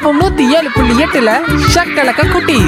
FM நூத்தி ஏழு புள்ளி எட்டுல ஷக்கலக்க குட்டி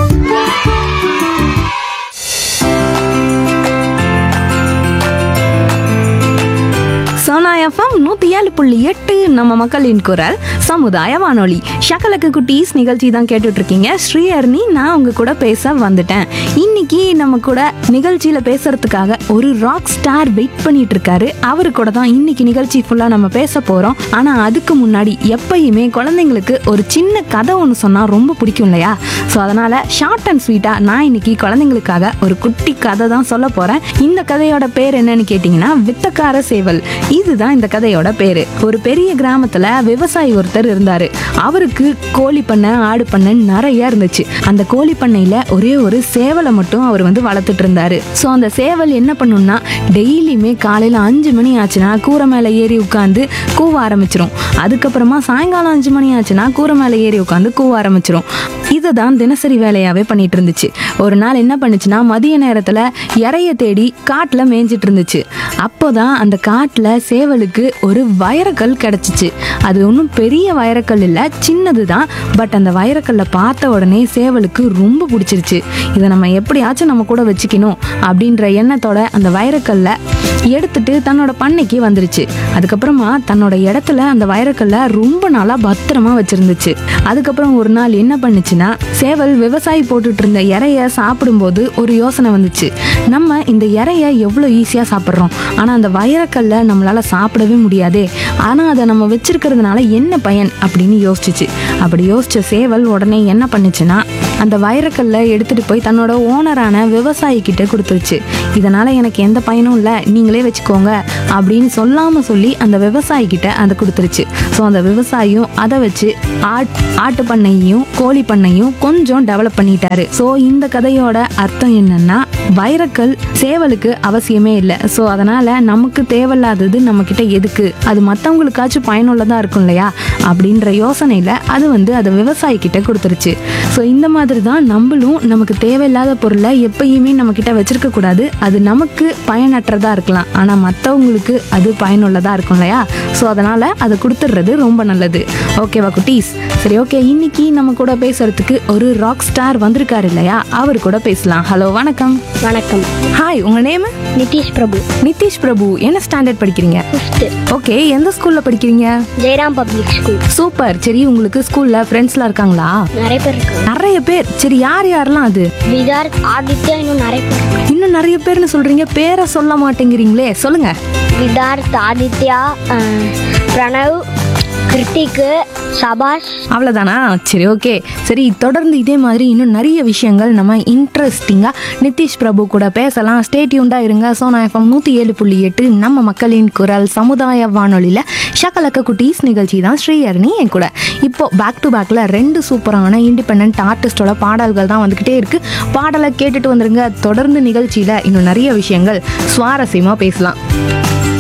சோனா எஃப்எம் நூற்றி ஏழு புள்ளி எட்டு நம்ம மக்களின் குரல் சமுதாய வானொலி ஷக்கலக்கு குட்டீஸ் நிகழ்ச்சி தான் கேட்டுட்டு இருக்கீங்க ஸ்ரீஹர்னி நான் உங்க கூட பேச வந்துட்டேன் இன்னைக்கு நம்ம கூட நிகழ்ச்சியில பேசுறதுக்காக ஒரு ராக் ஸ்டார் வெயிட் பண்ணிட்டு இருக்காரு அவரு கூட தான் இன்னைக்கு நிகழ்ச்சி ஃபுல்லா நம்ம பேச போறோம் ஆனா அதுக்கு முன்னாடி எப்பயுமே குழந்தைங்களுக்கு ஒரு சின்ன கதை ஒன்று சொன்னா ரொம்ப பிடிக்கும் இல்லையா ஸோ அதனால ஷார்ட் அண்ட் ஸ்வீட்டா நான் இன்னைக்கு குழந்தைங்களுக்காக ஒரு குட்டி கதை தான் சொல்ல போறேன் இந்த கதையோட பேர் என்னன்னு கேட்டிங்கன்னா வித்தக்கார சேவல் இதுதான் இந்த கதையோட பேரு ஒரு பெரிய கிராமத்துல விவசாயி ஒருத்தர் இருந்தாரு அவருக்கு கோழி பண்ணை ஆடு பண்ணை நிறைய இருந்துச்சு அந்த கோழி பண்ணையில ஒரே ஒரு சேவலை மட்டும் அவர் வந்து வளர்த்துட்டு இருந்தாரு ஸோ அந்த சேவல் என்ன பண்ணும்னா டெய்லியுமே காலையில அஞ்சு மணி ஆச்சுன்னா கூரை மேலே ஏறி உட்காந்து கூவ ஆரம்பிச்சிரும் அதுக்கப்புறமா சாயங்காலம் அஞ்சு மணி ஆச்சுன்னா கூரை மேலே ஏறி உட்காந்து கூவ ஆரம்பிச்சிரும் இதை தான் தினசரி வேலையாவே பண்ணிட்டு இருந்துச்சு ஒரு நாள் என்ன பண்ணுச்சுன்னா மதிய நேரத்துல இறைய தேடி காட்டுல மேய்ஞ்சிட்டு இருந்துச்சு அப்போதான் அந்த காட்டுல சேவலுக்கு ஒரு வைரக்கல் கிடைச்சிச்சு அது ஒன்றும் பெரிய வைரக்கல் இல்லை சின்னது தான் பட் அந்த வைரக்கல்லை பார்த்த உடனே சேவலுக்கு ரொம்ப பிடிச்சிருச்சு இதை நம்ம எப்படியாச்சும் நம்ம கூட வச்சுக்கணும் அப்படின்ற எண்ணத்தோட அந்த வைரக்கல்லை எடுத்துட்டு தன்னோட பண்ணைக்கு வந்துருச்சு அதுக்கப்புறமா தன்னோட இடத்துல அந்த வைரக்கல்லை ரொம்ப நாளா பத்திரமா வச்சிருந்துச்சு அதுக்கப்புறம் ஒரு நாள் என்ன பண்ணுச்சுன்னா சேவல் விவசாயி போட்டுட்டு இருந்த இறைய சாப்பிடும்போது ஒரு யோசனை வந்துச்சு நம்ம இந்த இறைய எவ்வளோ ஈஸியாக சாப்பிட்றோம் ஆனால் அந்த வைரக்கல்லை நம்மளால சாப்பிடவே முடியாதே ஆனால் அதை நம்ம வச்சிருக்கிறதுனால என்ன பயன் அப்படின்னு யோசிச்சுச்சு அப்படி யோசிச்ச சேவல் உடனே என்ன பண்ணுச்சுன்னா அந்த வைரக்கல்லை எடுத்துட்டு போய் தன்னோட ஓனரான விவசாயி கிட்ட கொடுத்துருச்சு இதனால எனக்கு எந்த பயனும் இல்லை நீங்களே வச்சுக்கோங்க அப்படின்னு சொல்லாம சொல்லி அந்த விவசாயி கிட்ட அதை கொடுத்துருச்சு ஸோ அந்த விவசாயியும் அதை வச்சு ஆட் ஆட்டு பண்ணையும் கோழி பண்ணையும் கொஞ்சம் டெவலப் பண்ணிட்டாரு ஸோ இந்த கதையோட அர்த்தம் என்னன்னா வைரக்கல் சேவலுக்கு அவசியமே இல்லை ஸோ அதனால நமக்கு தேவையில்லாதது நம்ம கிட்ட எதுக்கு அது மற்றவங்களுக்காச்சும் பயனுள்ளதா இருக்கும் இல்லையா அப்படின்ற யோசனையில அது வந்து அதை விவசாயி கிட்ட கொடுத்துருச்சு ஸோ இந்த மாதிரி தான் நம்மளும் நமக்கு தேவையில்லாத பொருளை எப்பயுமே நம்ம கிட்ட வச்சிருக்க கூடாது அது நமக்கு பயனற்றதா இருக்கலாம் ஆனா மற்றவங்களுக்கு அது பயனுள்ளதா இருக்கும் இல்லையா ஸோ அதனால அதை கொடுத்துடுறது ரொம்ப நல்லது ஓகேவா குட்டீஸ் சரி ஓகே இன்னைக்கு நம்ம கூட பேசுறதுக்கு ஒரு ராக் ஸ்டார் வந்திருக்காரு இல்லையா அவர் கூட பேசலாம் ஹலோ வணக்கம் வணக்கம் ஹாய் உங்க நேம் நிதிஷ் பிரபு நிதிஷ் பிரபு என்ன ஸ்டாண்டர்ட் படிக்கிறீங்க ஃபிஃப்த்து ஓகே எந்த ஸ்கூல்ல படிக்கிறீங்க ஜெயராம் பப்ளிக் ஸ்கூல் சூப்பர் சரி உங்களுக்கு ஸ்கூல்ல ஃப்ரெண்ட்ஸ்லாம் இருக்காங்களா நிறைய பேர் இருக்காங்க நிறைய பேர் சரி யார் யாரெல்லாம் அது விதார்த் ஆதித்யா இன்னும் நிறைய பேர் இருக்காங்க. இன்னும் நிறைய பேர்னு சொல்றீங்க பேரை சொல்ல மாட்டேங்கிறீங்களே சொல்லுங்க விதார்த் ஆதித்யா அஹ், பிரணவ் கிருத்திக்கு சபாஷ் அவ்வளோதானா சரி ஓகே சரி தொடர்ந்து இதே மாதிரி இன்னும் நிறைய விஷயங்கள் நம்ம இன்ட்ரெஸ்டிங்காக நிதிஷ் பிரபு கூட பேசலாம் ஸ்டேட்யூண்டாக இருங்க சோனா எஃப்எம் நூற்றி ஏழு புள்ளி எட்டு நம்ம மக்களின் குரல் சமுதாய வானொலியில் ஷக்கலக்க குட்டீஸ் நிகழ்ச்சி தான் ஸ்ரீஹரணி என் கூட இப்போ பேக் டு பேக்கில் ரெண்டு சூப்பரான இண்டிபெண்ட் ஆர்டிஸ்டோட பாடல்கள் தான் வந்துக்கிட்டே இருக்கு பாடலை கேட்டுட்டு வந்துருங்க தொடர்ந்து நிகழ்ச்சியில் இன்னும் நிறைய விஷயங்கள் சுவாரஸ்யமாக பேசலாம்